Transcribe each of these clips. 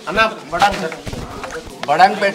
అన్న Badang sir Badangpet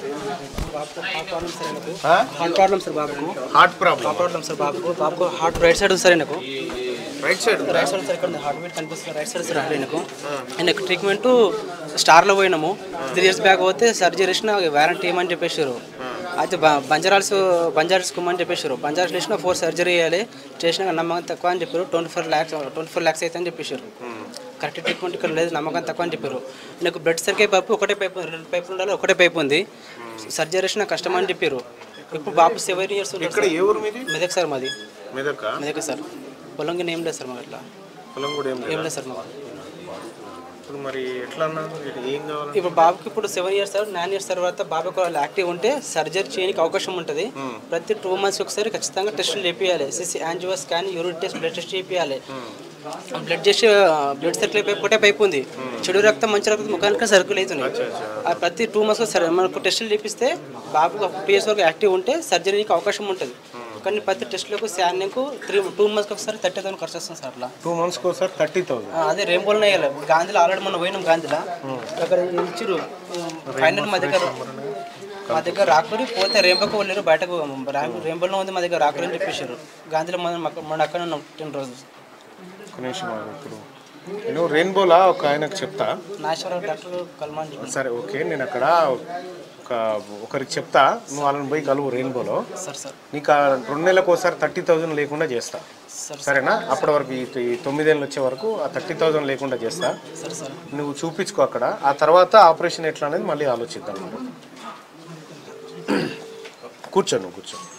heart problem sir బాబుకు heart problem problem sir బాబుకు బాబుకు హార్ట్ రైట్ సైడ్ ఉంది సార్ ఆయనకు right side right side sir ఇక్కడ హార్ట్ బీట్ కనిపిస్తుంది రైట్ సైడ్ సార్ ఆయనకు ఆయనకు ట్రీట్మెంట్ స్టార్లో పోయినాము త్రీ ఇయర్స్ బ్యాక్ పోతే సర్జరీ చేసిన వారంటీ ఇవ్వమని చెప్పేసారు అయితే బ- బంజారాల్స్ బంజారాల్స్ కుమ్మని చెప్పేసారు బంజారాల్స్ చేసిన ఫోర్ సర్జరీ చేయాలి చేసినాక నమ్మకం తక్కువ అని చెప్పారు twenty four lakhs twenty four lakhs అయితే అని చెప్పేసారు కరెక్ట్ ట్రీట్మెంట్ ఇక్కడ లేదు నమ్మకం తక్కువ అని చెప్పారు నాకు బ్లడ్ సరికే పైపు ఒకటే పైపు రెండు పైపులు ఉండాలి ఒకటే పైపు ఉంది సర్జరీ చేసిన కష్టం అని చెప్పారు ఇప్పుడు బాబు సెవెన్ ఇయర్స్ ఇక్కడ ఏ ఊరు మీది మెదక్ సార్ మాది మెదక మెదక్ సార్ పొలంగా ఏం లేదు సార్ మాకు అట్లా పొలం కూడా ఏం ఏం లేదు లేదు సార్ మాకు ఇప్పుడు మరి ఎట్లా అన్నారు ఇది ఏం కావాలి ఇప్పుడు బాబుకి ఇప్పుడు సెవెన్ ఇయర్స్ తర్వాత నైన్ ఇయర్స్ తర్వాత బాబు ఒకవేళ యాక్టివ్ ఉంటే సర్జరీ చేయడానికి అవకాశం ఉంటుంది ప్రతి టూ మంత్స్ ఒకసారి ఖచ్చితంగా టెస్టులు చేపియాలి CC angio scan urine test blood test చేపియాలి బ్లడ్ చేసి బ్లడ్ సర్కిల్ పైపు ఒకటే పైపు ఉంది చెడు రక్తం మంచి రక్తం ముఖానికి సర్కిల్ అవుతున్నాయి ఆ ప్రతి టూ మంత్స్ సరే మనకు టెస్టులు చేపిస్తే బాబుకు టూ ఇయర్స్ వరకు యాక్టివ్ ఉంటే సర్జరీకి అవకాశం ఉంటుంది కానీ ప్రతి టెస్టులకు స్కానింగ్కు త్రీ టూ మంత్స్కి ఒకసారి థర్టీ థౌసండ్ ఖర్చు వస్తుంది సార్ అట్లా టూ మంత్స్కి ఒకసారి థర్టీ థౌసండ్ ఆ, అదే రేంబోల్నే వేయాలి గాంధీలో ఆల్రెడీ మొన్న పోయినాం గాంధీలో అక్కడ ఇచ్చిరు ఫైనల్ మా దగ్గర మా దగ్గర రాకూరి పోతే రేంబోకి వెళ్ళారు బయటకు రేంబోల్లో ఉంది మా దగ్గర రాకూరి అని చెప్పేశారు గాంధీలో మనం అక్కడ- మన అక్కడ ఉన్నాం టెన్ రోజు ఒక నిమిషం ఆగు ఇప్పుడు నేను రెయిన్బోలా ఒక ఆయనకు చెప్తా నాశ్వరరావు డాక్టర్ కల్మాన్ చెప్పారు సరే ఓకే నేను అక్కడ ఒక ఒకరికి చెప్తా నువ్వు వాళ్ళని పోయి కలువు రెయిన్బోలో సార్ సార్ నీకు ఆ రెండు నెలలకు ఒకసారి థర్టీ థౌసండ్ లేకుండా చేస్తా సార్ సరేనా అప్పటి వరకు ఈ ఈ తొమ్మిదేళ్ళు వచ్చే వరకు ఆ థర్టీ థౌసండ్ లేకుండా చేస్తా సార్ సార్ నువ్వు చూపించుకో అక్కడ ఆ తర్వాత ఆపరేషన్ ఎట్లా అనేది మళ్ళీ ఆలోచిద్దాం కూర్చో నువ్వు కూర్చో